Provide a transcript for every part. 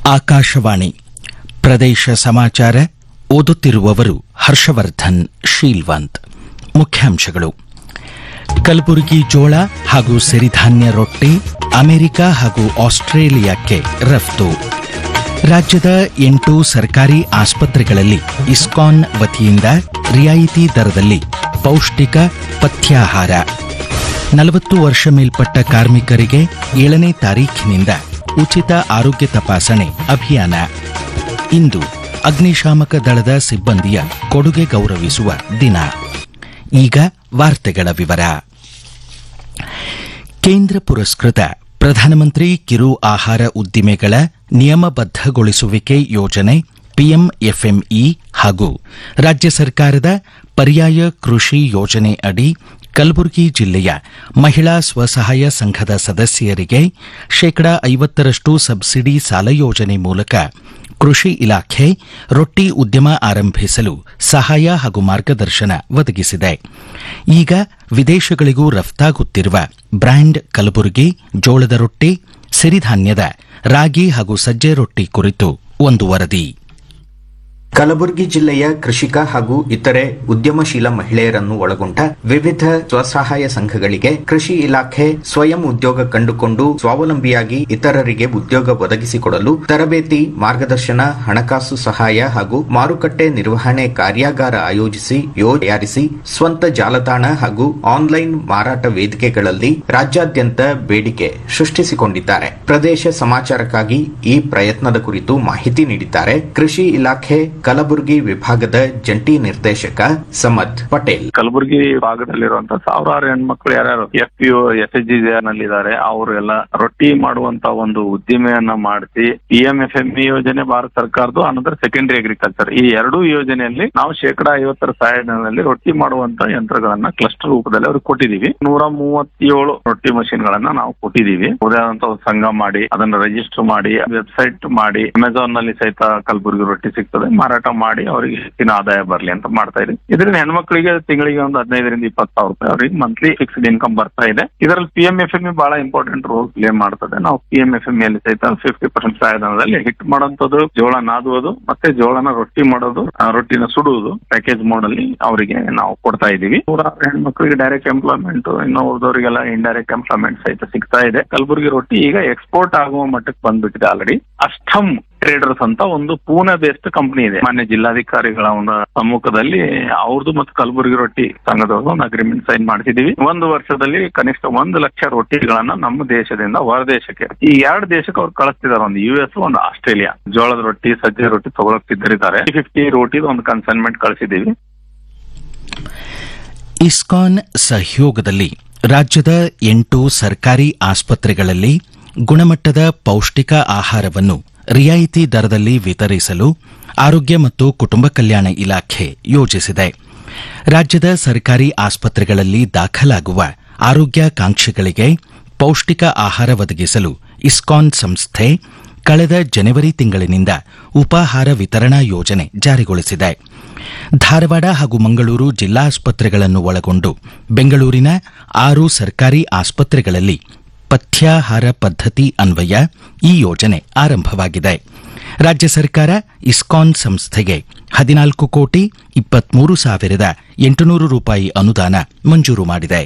ಆಕಾಶವಾಣಿ ಪ್ರದೇಶ ಸಮಾಚಾರ ಓದುತ್ತಿರುವವರು ಹರ್ಷವರ್ಧನ್ ಶೀಲ್ವಂತ್ ಮುಖ್ಯಾಂಶಗಳು ಕಲಬುರಗಿ ಜೋಳ ಹಾಗೂ ಸಿರಿಧಾನ್ಯ ರೊಟ್ಟಿ ಅಮೆರಿಕ ಹಾಗೂ ಆಸ್ಟ್ರೇಲಿಯಾಕ್ಕೆ ರಫ್ತು ರಾಜ್ಯದ ಎಂಟು ಸರ್ಕಾರಿ ಆಸ್ಪತ್ರೆಗಳಲ್ಲಿ ಇಸ್ಕಾನ್ ವತಿಯಿಂದ ರಿಯಾಯಿತಿ ದರದಲ್ಲಿ ಪೌಷ್ಟಿಕ ಪಥ್ಯಾಹಾರ ನಲವತ್ತು ವರ್ಷ ಮೇಲ್ಪಟ್ಟ ಕಾರ್ಮಿಕರಿಗೆ ಏಳನೇ ತಾರೀಖಿನಿಂದ ಉಚಿತ ಆರೋಗ್ಯ ತಪಾಸಣೆ ಅಭಿಯಾನ ಇಂದು ಅಗ್ನಿಶಾಮಕ ದಳದ ಸಿಬ್ಬಂದಿಯ ಕೊಡುಗೆ ಗೌರವಿಸುವ ದಿನ ಈಗ ವಾರ್ತೆಗಳ ವಿವರ ಕೇಂದ್ರ ಪುರಸ್ಕೃತ ಪ್ರಧಾನಮಂತ್ರಿ ಕಿರು ಆಹಾರ ಉದ್ದಿಮೆಗಳ ನಿಯಮಬದ್ಧಗೊಳಿಸುವಿಕೆ ಯೋಜನೆ ಪಿಎಂಎಫ್ಎಂಇ ಹಾಗೂ ರಾಜ್ಯ ಸರ್ಕಾರದ ಪರ್ಯಾಯ ಕೃಷಿ ಯೋಜನೆ ಅಡಿ ಕಲಬುರಗಿ ಜಿಲ್ಲೆಯ ಮಹಿಳಾ ಸ್ವಸಹಾಯ ಸಂಘದ ಸದಸ್ಯರಿಗೆ ಶೇಕಡಾ ಐವತ್ತರಷ್ಟು ಸಬ್ಸಿಡಿ ಸಾಲ ಯೋಜನೆ ಮೂಲಕ ಕೃಷಿ ಇಲಾಖೆ ರೊಟ್ಟಿ ಉದ್ಯಮ ಆರಂಭಿಸಲು ಸಹಾಯ ಹಾಗೂ ಮಾರ್ಗದರ್ಶನ ಒದಗಿಸಿದೆ ಈಗ ವಿದೇಶಗಳಿಗೂ ರಫ್ತಾಗುತ್ತಿರುವ ಬ್ರ್ಯಾಂಡ್ ಕಲಬುರಗಿ ಜೋಳದ ರೊಟ್ಟಿ ಸಿರಿಧಾನ್ಯದ ರಾಗಿ ಹಾಗೂ ಸಜ್ಜೆ ರೊಟ್ಟಿ ಕುರಿತು ಒಂದು ವರದಿ ಕಲಬುರಗಿ ಜಿಲ್ಲೆಯ ಕೃಷಿಕ ಹಾಗೂ ಇತರೆ ಉದ್ಯಮಶೀಲ ಮಹಿಳೆಯರನ್ನು ಒಳಗೊಂಡ ವಿವಿಧ ಸ್ವಸಹಾಯ ಸಂಘಗಳಿಗೆ ಕೃಷಿ ಇಲಾಖೆ ಸ್ವಯಂ ಉದ್ಯೋಗ ಕಂಡುಕೊಂಡು ಸ್ವಾವಲಂಬಿಯಾಗಿ ಇತರರಿಗೆ ಉದ್ಯೋಗ ಒದಗಿಸಿಕೊಡಲು ತರಬೇತಿ ಮಾರ್ಗದರ್ಶನ ಹಣಕಾಸು ಸಹಾಯ ಹಾಗೂ ಮಾರುಕಟ್ಟೆ ನಿರ್ವಹಣೆ ಕಾರ್ಯಾಗಾರ ಆಯೋಜಿಸಿ ಯೋಜನೆ ತಯಾರಿಸಿ ಸ್ವಂತ ಜಾಲತಾಣ ಹಾಗೂ ಆನ್ಲೈನ್ ಮಾರಾಟ ವೇದಿಕೆಗಳಲ್ಲಿ ರಾಜ್ಯಾದ್ಯಂತ ಬೇಡಿಕೆ ಸೃಷ್ಟಿಸಿಕೊಂಡಿದ್ದಾರೆ ಪ್ರದೇಶ ಸಮಾಚಾರಕ್ಕಾಗಿ ಈ ಪ್ರಯತ್ನದ ಕುರಿತು ಮಾಹಿತಿ ನೀಡಿದ್ದಾರೆ ಕೃಷಿ ಇಲಾಖೆ ಕಲಬುರಗಿ ವಿಭಾಗದ ಜಂಟಿ ನಿರ್ದೇಶಕ ಸಮದ್ ಪಟೇಲ್ ಕಲಬುರಗಿ ಭಾಗದಲ್ಲಿರುವಂತ ಸಾವಿರಾರು ಹೆಣ್ಮಕ್ಳು ಯಾರ್ಯಾರು F P S H G ನಲ್ಲಿದ್ದಾರೆ ಅವರೆಲ್ಲ ರೊಟ್ಟಿ ಮಾಡುವಂತ ಒಂದು ಉದ್ದಿಮೆಯನ್ನ ಮಾಡಿಸಿ P M F M E ಯೋಜನೆ ಭಾರತ ಸರ್ಕಾರದ್ದು ಅನಂತರ ಸೆಕೆಂಡರಿ ಅಗ್ರಿಕಲ್ಚರ್ ಈ ಎರಡೂ ಯೋಜನೆಯಲ್ಲಿ ನಾವು ಶೇಕಡಾ ಐವತ್ತರ ಸಹಾಯಧನದಲ್ಲಿ ರೊಟ್ಟಿ ಮಾಡುವಂತ ಯಂತ್ರಗಳನ್ನ ಕ್ಲಸ್ಟರ್ ರೂಪದಲ್ಲಿ ಅವ್ರಿಗೆ ಕೊಟ್ಟಿದೀವಿ ನೂರ ಮೂವತ್ತೇಳು ರೊಟ್ಟಿ ಮಷಿನ್ ಗಳನ್ನ ನಾವು ಕೊಟ್ಟಿದೀವಿ ಉದಾಹರಣೆ ಒಂದು ಸಂಘ ಮಾಡಿ ಅದನ್ನ ರಿಜಿಸ್ಟರ್ ಮಾಡಿ ವೆಬ್ಸೈಟ್ ಮಾಡಿ ಅಮೆಝಾನ್ ನಲ್ಲಿ ಸಹಿತ ಕಲಬುರಗಿ ರೊಟ್ಟಿ ಸಿಗ್ತದೆ ಮಾರಾಟ ಮಾಡಿ ಅವರಿಗೆ ಹೆಚ್ಚಿನ ಆದಾಯ ಬರಲಿ ಅಂತ ಮಾಡ್ತಾ ಇದೆ ಇದರಿಂದ ಹೆಣ್ಮಕ್ಳಿಗೆ ತಿಂಗಳಿಗೆ ಒಂದು ಹದಿನೈದರಿಂದ ಇಪ್ಪತ್ತು ಸಾವಿರ ರೂಪಾಯಿ ಅವರಿಗೆ ಮಂತ್ಲಿ ಫಿಕ್ಸ್ಡ್ ಇನ್ಕಮ್ ಬರ್ತಾ ಇದೆ ಇದರಲ್ಲಿ ಪಿ ಎಂ ಎಫ್ ಎಂ ಬಹಳ ಇಂಪಾರ್ಟೆಂಟ್ ರೋಲ್ ಪ್ಲೇ ಮಾಡ್ತದೆ ನಾವು ಪಿ ಎಂ ಎಫ್ ಎಂ ಅಲ್ಲಿ ಸಹಿತ ಫಿಫ್ಟಿ ಪರ್ಸೆಂಟ್ ಸಹಾಯಧನದಲ್ಲಿ ಹಿಟ್ ಮಾಡುವಂತದ್ದು ಜೋಳ ನಾದುವುದು ಮತ್ತೆ ಜೋಳನ ರೊಟ್ಟಿ ಮಾಡೋದು ಆ ರೊಟ್ಟಿನ ಸುಡುವುದು ಪ್ಯಾಕೇಜ್ ಮೋಡ್ ಅಲ್ಲಿ ಅವರಿಗೆ ನಾವು ಕೊಡ್ತಾ ಇದೀವಿ ನೂರಾರು ಹೆಣ್ಮಕ್ಳಿಗೆ ಡೈರೆಕ್ಟ್ ಎಂಪ್ಲಾಯ್ಮೆಂಟ್ ಇನ್ನು ಉಳಿದವರಿಗೆಲ್ಲ ಇಂಡೈರೆಕ್ಟ್ ಎಂಪ್ಲಾಯ್ಮೆಂಟ್ ಸಹಿತ ಸಿಗ್ತಾ ಇದೆ ಕಲಬುರಗಿ ರೊಟ್ಟಿ ಈಗ ಎಕ್ಸ್ಪೋರ್ಟ್ ಆಗುವ ಮಟ್ಟಕ್ಕೆ ಬಂದ್ಬಿಟ್ಟಿದೆ ಆಲ್ರೆಡಿ ಅಷ್ಟಮ್ ಟ್ರೇಡರ್ಸ್ ಅಂತ ಒಂದು ಪೂನೆ ಬೇಸ್ಡ್ ಕಂಪನಿ ಇದೆ ಮಾನ್ಯ ಜಿಲ್ಲಾಧಿಕಾರಿಗಳ ಒಂದು ಸಮ್ಮುಖದಲ್ಲಿ ಅವ್ರದ್ದು ಮತ್ತು ಕಲಬುರಗಿ ರೊಟ್ಟಿ ಸಂಘದವ್ರದ್ದು ಒಂದು ಅಗ್ರಿಮೆಂಟ್ ಸೈನ್ ಮಾಡಿಸಿದೀವಿ ಒಂದು ವರ್ಷದಲ್ಲಿ ಕನಿಷ್ಠ ಒಂದು ಲಕ್ಷ ರೊಟ್ಟಿಗಳನ್ನ ನಮ್ಮ ದೇಶದಿಂದ ಹೊರ ದೇಶಕ್ಕೆ ಈ ಎರಡು ದೇಶಕ್ಕೆ ಅವ್ರು ಕಳಿಸ್ತಿದ್ದಾರೆ ಒಂದು ಯು ಎಸ್ ಒಂದು ಆಸ್ಟ್ರೇಲಿಯಾ ಜೋಳದ ರೊಟ್ಟಿ ಸಜ್ಜೆ ರೊಟ್ಟಿ ತಗೊಳಕ್ ಸಿದ್ಧರಿದ್ದಾರೆ ಫಿಫ್ಟಿ ರೋಟಿದ ಒಂದು ಕನ್ಸೈನ್ಮೆಂಟ್ ಕಳಿಸಿದೀವಿ ಇಸ್ಕಾನ್ ಸಹಯೋಗದಲ್ಲಿ ರಾಜ್ಯದ ಎಂಟು ಸರ್ಕಾರಿ ಆಸ್ಪತ್ರೆಗಳಲ್ಲಿ ಗುಣಮಟ್ಟದ ಪೌಷ್ಟಿಕ ಆಹಾರವನ್ನು ರಿಯಾಯಿತಿ ದರದಲ್ಲಿ ವಿತರಿಸಲು ಆರೋಗ್ಯ ಮತ್ತು ಕುಟುಂಬ ಕಲ್ಯಾಣ ಇಲಾಖೆ ಯೋಜಿಸಿದೆ ರಾಜ್ಯದ ಸರ್ಕಾರಿ ಆಸ್ಪತ್ರೆಗಳಲ್ಲಿ ದಾಖಲಾಗುವ ಆರೋಗ್ಯಾಕಾಂಕ್ಷಿಗಳಿಗೆ ಪೌಷ್ಟಿಕ ಆಹಾರ ಒದಗಿಸಲು ಇಸ್ಕಾನ್ ಸಂಸ್ಥೆ ಕಳೆದ ಜನವರಿ ತಿಂಗಳಿನಿಂದ ಉಪಾಹಾರ ವಿತರಣಾ ಯೋಜನೆ ಜಾರಿಗೊಳಿಸಿದೆ ಧಾರವಾಡ ಹಾಗೂ ಮಂಗಳೂರು ಜಿಲ್ಲಾ ಆಸ್ಪತ್ರೆಗಳನ್ನು ಒಳಗೊಂಡು ಬೆಂಗಳೂರಿನ ಆರು ಸರ್ಕಾರಿ ಆಸ್ಪತ್ರೆಗಳಲ್ಲಿ ಪಥ್ಯಾಹಾರ ಪದ್ಧತಿ ಅನ್ವಯ ಈ ಯೋಜನೆ ಆರಂಭವಾಗಿದೆ ರಾಜ್ಯ ಸರ್ಕಾರ ಇಸ್ಕಾನ್ ಸಂಸ್ಥೆಗೆ ಹದಿನಾಲ್ಕು ಕೋಟಿ ಇಪ್ಪತ್ಮೂರು ಸಾವಿರದ ಎಂಟುನೂರು ರೂಪಾಯಿ ಅನುದಾನ ಮಂಜೂರು ಮಾಡಿದೆ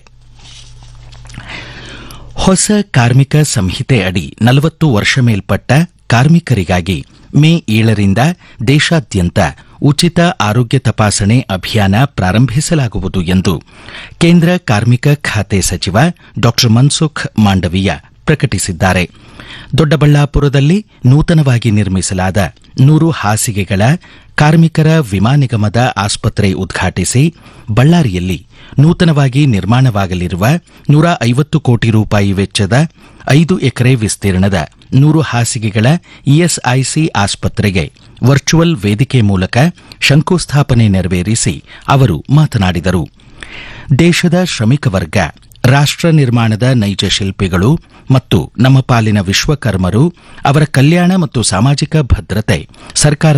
ಹೊಸ ಕಾರ್ಮಿಕ ಸಂಹಿತೆ ಅಡಿ ನಲವತ್ತು ವರ್ಷ ಮೇಲ್ಪಟ್ಟ ಕಾರ್ಮಿಕರಿಗಾಗಿ ಮೇ ಏಳರಿಂದ ದೇಶಾದ್ಯಂತ ಉಚಿತ ಆರೋಗ್ಯ ತಪಾಸಣೆ ಅಭಿಯಾನ ಪ್ರಾರಂಭಿಸಲಾಗುವುದು ಎಂದು ಕೇಂದ್ರ ಕಾರ್ಮಿಕ ಖಾತೆ ಸಚಿವ ಡಾ ಮನ್ಸುಖ್ ಮಾಂಡವೀಯ ಪ್ರಕಟಿಸಿದ್ದಾರೆ ದೊಡ್ಡಬಳ್ಳಾಪುರದಲ್ಲಿ ನೂತನವಾಗಿ ನಿರ್ಮಿಸಲಾದ ನೂರು ಹಾಸಿಗೆಗಳ ಕಾರ್ಮಿಕರ ವಿಮಾ ನಿಗಮದ ಆಸ್ಪತ್ರೆ ಉದ್ಘಾಟಿಸಿ ಬಳ್ಳಾರಿಯಲ್ಲಿ ನೂತನವಾಗಿ ನಿರ್ಮಾಣವಾಗಲಿರುವ ನೂರ ಐವತ್ತು ಕೋಟಿ ರೂಪಾಯಿ ವೆಚ್ಚದ ಐದು ಎಕರೆ ವಿಸ್ತೀರ್ಣದ ನೂರು ಹಾಸಿಗೆಗಳ ಇಎಸ್ಐಸಿ ಆಸ್ಪತ್ರೆಗೆ ವರ್ಚುವಲ್ ವೇದಿಕೆ ಮೂಲಕ ಶಂಕುಸ್ಥಾಪನೆ ನೆರವೇರಿಸಿ ಅವರು ಮಾತನಾಡಿದರು ದೇಶದ ಶ್ರಮಿಕ ವರ್ಗ ರಾಷ್ಟ್ರ ನಿರ್ಮಾಣದ ನೈಜ ಶಿಲ್ಪಿಗಳು ಮತ್ತು ನಮ್ಮ ಪಾಲಿನ ವಿಶ್ವಕರ್ಮರು ಅವರ ಕಲ್ಯಾಣ ಮತ್ತು ಸಾಮಾಜಿಕ ಭದ್ರತೆ ಸರ್ಕಾರ